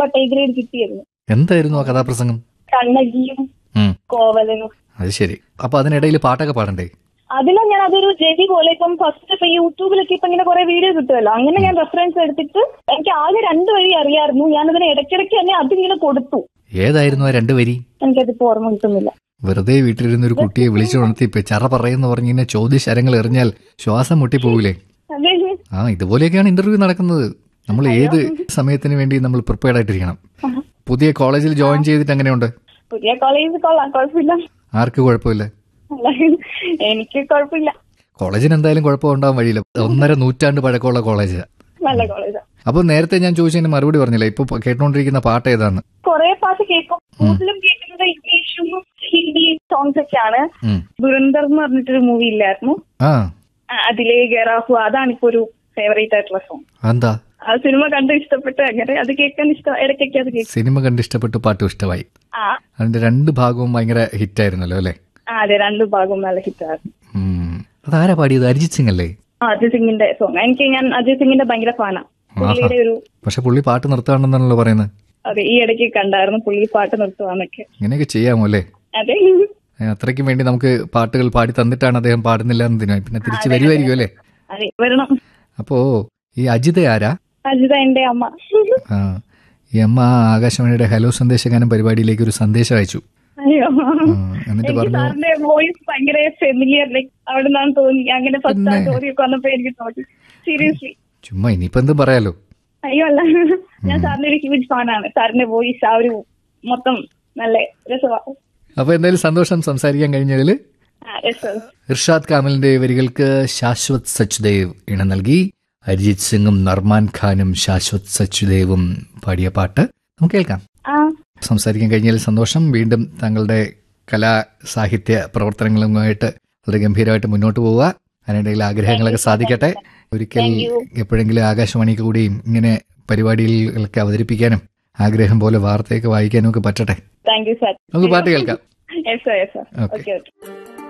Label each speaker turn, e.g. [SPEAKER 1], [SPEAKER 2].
[SPEAKER 1] But A grade കിട്ടിയിരുന്നു
[SPEAKER 2] എന്തായിരുന്നു ആ കഥാപ്രസംഗം
[SPEAKER 1] കണ്ണകിയും
[SPEAKER 2] ഉം,
[SPEAKER 1] കോവലനും
[SPEAKER 2] അത് ശരി അപ്പൊ അതിനിടയിൽ പാട്ടൊക്കെ പാടണ്ടേ
[SPEAKER 1] അതിലും ഞാൻ അതൊരു ജെവി പോലെ ഇപ്പം ഫസ്റ്റ് ഇപ്പൊ യൂട്യൂബിലൊക്കെ ഇപ്പൊ ഇങ്ങനെ കുറെ വീഡിയോ കിട്ടുമല്ലോ അങ്ങനെ ഞാൻ റെഫറൻസ് എടുത്തിട്ട് എനിക്ക് ആകെ രണ്ട് വഴി അറിയായിരുന്നു ഞാൻ അതിന് ഇടയ്ക്കിടയ്ക്ക് തന്നെ അതിങ്ങനെ കൊടുത്തു
[SPEAKER 2] ഏതായിരുന്നു ആ രണ്ട് വരി
[SPEAKER 1] എനിക്കതിപ്പോ ഓർമ്മ കിട്ടുന്നില്ല
[SPEAKER 2] വെറുതെ വീട്ടിലിരുന്ന ഒരു കുട്ടിയെ വിളിച്ചുണർത്തി ഇപ്പൊ ചറ പറയുന്ന പറഞ്ഞിങ്ങനെ ചോദ്യശരങ്ങൾ എറിഞ്ഞാൽ ശ്വാസം മുട്ടിപ്പോകൂലേ
[SPEAKER 1] അതെ
[SPEAKER 2] ആ ഇതുപോലെയൊക്കെയാണ് ഇന്റർവ്യൂ നടക്കുന്നത് നമ്മൾ ഏത് സമയത്തിന് വേണ്ടി നമ്മൾ പ്രിപ്പയർഡ് ആയിട്ടിരിക്കണം പുതിയ കോളേജിൽ ജോയിൻ ചെയ്തിട്ട് എങ്ങനെയുണ്ട്
[SPEAKER 1] പുതിയ കോളേജ് കൊള്ളാം കുഴപ്പമില്ല
[SPEAKER 2] ആർക്ക് കുഴപ്പമില്ല
[SPEAKER 1] അല്ല എനിക്ക് കുഴപ്പമില്ല
[SPEAKER 2] കോളേജിന് എന്തായാലും കുഴപ്പമുണ്ടാവാൻ വഴിയില്ല ഒന്നര നൂറ്റാണ്ട് പഴക്കമുള്ള കോളേജ്
[SPEAKER 1] നല്ല കോളേജാ
[SPEAKER 2] അപ്പൊ നേരത്തെ ഞാൻ ചോദിച്ചതിന് മറുപടി പറഞ്ഞില്ല ഇപ്പൊ കേട്ടോണ്ടിരിക്കുന്ന പാട്ട് ഏതാണ്
[SPEAKER 1] കുറെ പാട്ട് കേൾക്കും കൂടുതലും കേൾക്കുന്നത് ഇംഗ്ലീഷും ഹിന്ദി സോങ്സ് ഒക്കെയാണ്
[SPEAKER 2] ഉം.
[SPEAKER 1] ദുരന്തർ എന്ന് പറഞ്ഞിട്ടൊരു മൂവി ഇല്ലായിരുന്നു
[SPEAKER 2] ആ
[SPEAKER 1] ആ, അതിലെ ഗറാഹു അതാണ് ഇപ്പൊ ഒരു ഫേവറേറ്റ് ആയിട്ടുള്ള സോങ്
[SPEAKER 2] എന്താ
[SPEAKER 1] ആ സിനിമ കണ്ട് ഇഷ്ടപ്പെട്ട് അങ്ങനെ അത് കേൾക്കാൻ ഇഷ്ടം ഇടയ്ക്കൊക്കെ അത് കേൾക്കും
[SPEAKER 2] സിനിമ കണ്ട് ഇഷ്ടപ്പെട്ടു പാട്ടും ഇഷ്ടമായി
[SPEAKER 1] ആ
[SPEAKER 2] അതിന്റെ രണ്ട് ഭാഗവും ഭയങ്കര ഹിറ്റായിരുന്നല്ലോ അല്ലെ
[SPEAKER 1] ആ, അതെ രണ്ടു ഭാഗവും നല്ല ഹിറ്റായിരുന്നു
[SPEAKER 2] ഉം. അതാരാ പാടിയത് അരിജിത് സിംഗ് അല്ലേ
[SPEAKER 1] ആ അജിത് സിംഗിന്റെ സോങ് എനിക്ക് ഞാൻ അജിത് സിംഗിന്റെ ഭയങ്കര ഫാനാ പുള്ളിയുടെ ഒരു
[SPEAKER 2] പക്ഷെ പുള്ളി പാട്ട് നിർത്താണെന്നാണല്ലോ പറയുന്നത്
[SPEAKER 1] അതെ ഈ ഇടയ്ക്ക് കണ്ടായിരുന്നു പുള്ളി പാട്ട് നിർത്തുവാന്നൊക്കെ
[SPEAKER 2] ഇങ്ങനെയൊക്കെ ചെയ്യാമോ അല്ലേ
[SPEAKER 1] അതെ
[SPEAKER 2] ഏ, അത്രയ്ക്കും വേണ്ടി നമുക്ക് പാട്ടുകൾ പാടി തന്നിട്ടാണ് അദ്ദേഹം പാടുന്നില്ല എന്നതിനാ പിന്നെ തിരിച്ചു വരുമായിരിക്കും അല്ലേ
[SPEAKER 1] അതെ വരണം
[SPEAKER 2] അപ്പോ ഈ അജിത ആരാ
[SPEAKER 1] അജിത എന്റെ അമ്മ
[SPEAKER 2] ആ ഈ അമ്മ ആകാശവാണിയുടെ ഹലോ സന്ദേശഗാനം പരിപാടിയിലേക്ക് ഒരു സന്ദേശം അയച്ചു
[SPEAKER 1] അയ്യോ
[SPEAKER 2] ആ, എന്നിട്ട്
[SPEAKER 1] എനിക്ക്
[SPEAKER 2] പറഞ്ഞു
[SPEAKER 1] സാറിന്റെ വോയിസ് ഭയങ്കര ഫെമിലിയർ ലൈക്ക് അവിടെ നിന്നാണ് തോന്നി അങ്ങനെ ഫസ്റ്റ് ആ ചോദ്യമൊക്കെ വന്നപ്പോ എനിക്ക് തോന്നി സീരിയസ്ലി
[SPEAKER 2] ചുമ്മാ ഇനിയിപ്പോ എന്തും പറയാലോ
[SPEAKER 1] അയ്യോ അല്ല ഞാൻ സാറിന്റെ ഒരു ഹ്യൂജ് ഫാനാണ് സാറിന്റെ വോയിസ് ആ ഒരു മൊത്തം നല്ല രസമാണ്
[SPEAKER 2] അപ്പൊ എന്തായാലും സന്തോഷം സംസാരിക്കാൻ കഴിഞ്ഞതിൽ
[SPEAKER 1] ആ രസം
[SPEAKER 2] ഇർഷാദ് കാമലിന്റെ വരികൾക്ക് ശാശ്വത് സച്ദേവ് ഇണ നൽകി അരിജിത് സിംഗും നർമാൻ ഖാനും ശാശ്വത് സച്ദേവും പാടിയ പാട്ട് നമുക്ക് കേൾക്കാം
[SPEAKER 1] ആ
[SPEAKER 2] സംസാരിക്കാൻ കഴിഞ്ഞതിൽ സന്തോഷം വീണ്ടും താങ്കളുടെ കലാ സാഹിത്യ പ്രവർത്തനങ്ങളുമായിട്ട് വളരെ ഗംഭീരമായിട്ട് മുന്നോട്ട് പോവുക അതിനിടയിൽ ആഗ്രഹങ്ങളൊക്കെ സാധിക്കട്ടെ ഒരിക്കൽ എപ്പോഴെങ്കിലും ആകാശവാണിക്ക് കൂടിയും ഇങ്ങനെ പരിപാടികളൊക്കെ അവതരിപ്പിക്കാനും ആഗ്രഹം പോലെ വാർത്തയൊക്കെ വായിക്കാനും ഒക്കെ പറ്റട്ടെ
[SPEAKER 1] താങ്ക് യു സാർ
[SPEAKER 2] നമുക്ക് പാട്ട് കേൾക്കാം
[SPEAKER 1] yes sir yes sir
[SPEAKER 2] Okay.
[SPEAKER 1] Okay okay